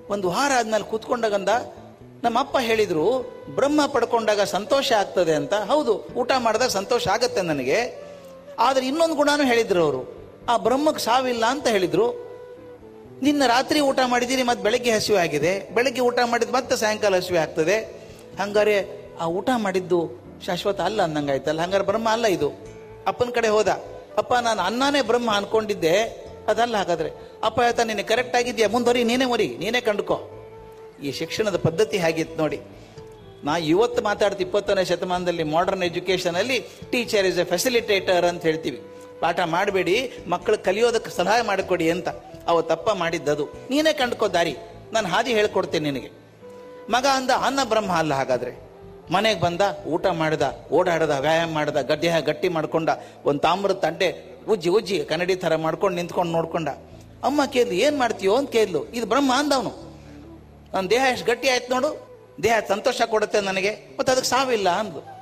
ಒಂದು ವಾರ ಆದ್ಮೇಲೆ ಕೂತ್ಕೊಂಡಾಗಂದ ನಮ್ಮ ಅಪ್ಪ ಹೇಳಿದ್ರು ಬ್ರಹ್ಮ ಪಡ್ಕೊಂಡಾಗ ಸಂತೋಷ ಆಗ್ತದೆ ಅಂತ ಹೌದು ಊಟ ಮಾಡಿದಾಗ ಸಂತೋಷ ಆಗತ್ತೆ ನನಗೆ ಆದ್ರೆ ಇನ್ನೊಂದು ಗುಣನೂ ಹೇಳಿದ್ರು ಅವರು ಆ ಬ್ರಹ್ಮಕ್ಕೆ ಸಾವಿಲ್ಲ ಅಂತ ಹೇಳಿದ್ರು ನಿನ್ನ ರಾತ್ರಿ ಊಟ ಮಾಡಿದ್ದೀರಿ ಮತ್ತೆ ಬೆಳಗ್ಗೆ ಹಸಿವೆ ಆಗಿದೆ ಬೆಳಗ್ಗೆ ಊಟ ಮಾಡಿದ್ ಮತ್ತೆ ಸಾಯಂಕಾಲ ಹಸಿವೆ ಆಗ್ತದೆ ಹಂಗಾರೆ ಆ ಊಟ ಮಾಡಿದ್ದು ಶಾಶ್ವತ ಅಲ್ಲ ಅಂದಂಗಾಯ್ತಲ್ಲ ಹಂಗಾರೆ ಬ್ರಹ್ಮ ಅಲ್ಲ ಇದು ಅಪ್ಪನ ಕಡೆ ಹೋದ ಅಪ್ಪ ನಾನು ಅನ್ನನೇ ಬ್ರಹ್ಮ ಅನ್ಕೊಂಡಿದ್ದೆ ಅದಲ್ಲ ಹಾಗಾದ್ರೆ ಅಪ್ಪ ಹೇಳ್ತಾ ನೀನು ಕರೆಕ್ಟ್ ಆಗಿದ್ಯಾ ಮುಂದುವರಿ ನೀನೇ ಮರಿ ನೀನೇ ಕಂಡುಕೋ ಈ ಶಿಕ್ಷಣದ ಪದ್ಧತಿ ಹಾಗಿತ್ತು ನೋಡಿ ನಾ ಇವತ್ತು ಮಾತಾಡ್ತಿ ಇಪ್ಪತ್ತನೇ ಶತಮಾನದಲ್ಲಿ ಮಾಡರ್ನ್ ಎಜುಕೇಶನ್ ಅಲ್ಲಿ ಟೀಚರ್ ಇಸ್ ಎ ಫೆಸಿಲಿಟೇಟರ್ ಅಂತ ಹೇಳ್ತೀವಿ ಪಾಠ ಮಾಡಬೇಡಿ ಮಕ್ಕಳು ಕಲಿಯೋದಕ್ಕೆ ಸಲಹೆ ಮಾಡಿಕೊಡಿ ಅಂತ ಅವ ತಪ್ಪ ಮಾಡಿದ್ದದು ನೀನೇ ಕಂಡುಕೋ ದಾರಿ ನಾನು ಹಾದಿ ಹೇಳ್ಕೊಡ್ತೇನೆ ನಿನಗೆ ಮಗ ಅಂದ ಅನ್ನ ಬ್ರಹ್ಮ ಅಲ್ಲ ಹಾಗಾದ್ರೆ ಮನೆಗೆ ಬಂದ ಊಟ ಮಾಡ್ದ ಓಡಾಡ್ದ ವ್ಯಾಯಾಮ ಮಾಡ್ದ ಗಡ್ಡೆ ಗಟ್ಟಿ ಮಾಡ್ಕೊಂಡ ಒಂದು ತಾಮ್ರದ ತಂಡೆ ಉಜ್ಜಿ ಉಜ್ಜಿ ಕನ್ನಡಿ ಥರ ಮಾಡ್ಕೊಂಡು ನಿಂತ್ಕೊಂಡು ನೋಡ್ಕೊಂಡ ಅಮ್ಮ ಕೇಳ್ದು ಏನ್ ಮಾಡ್ತೀಯೋ ಅಂತ ಕೇಳ್ದು ಇದು ಬ್ರಹ್ಮ ಅಂದವನು ನನ್ನ ದೇಹ ಎಷ್ಟು ಗಟ್ಟಿ ಆಯ್ತು ನೋಡು ದೇಹ ಸಂತೋಷ ಕೊಡುತ್ತೆ ನನಗೆ ಮತ್ತೆ ಅದಕ್ಕೆ ಸಾವಿಲ್ಲ ಅಂದ್ಲು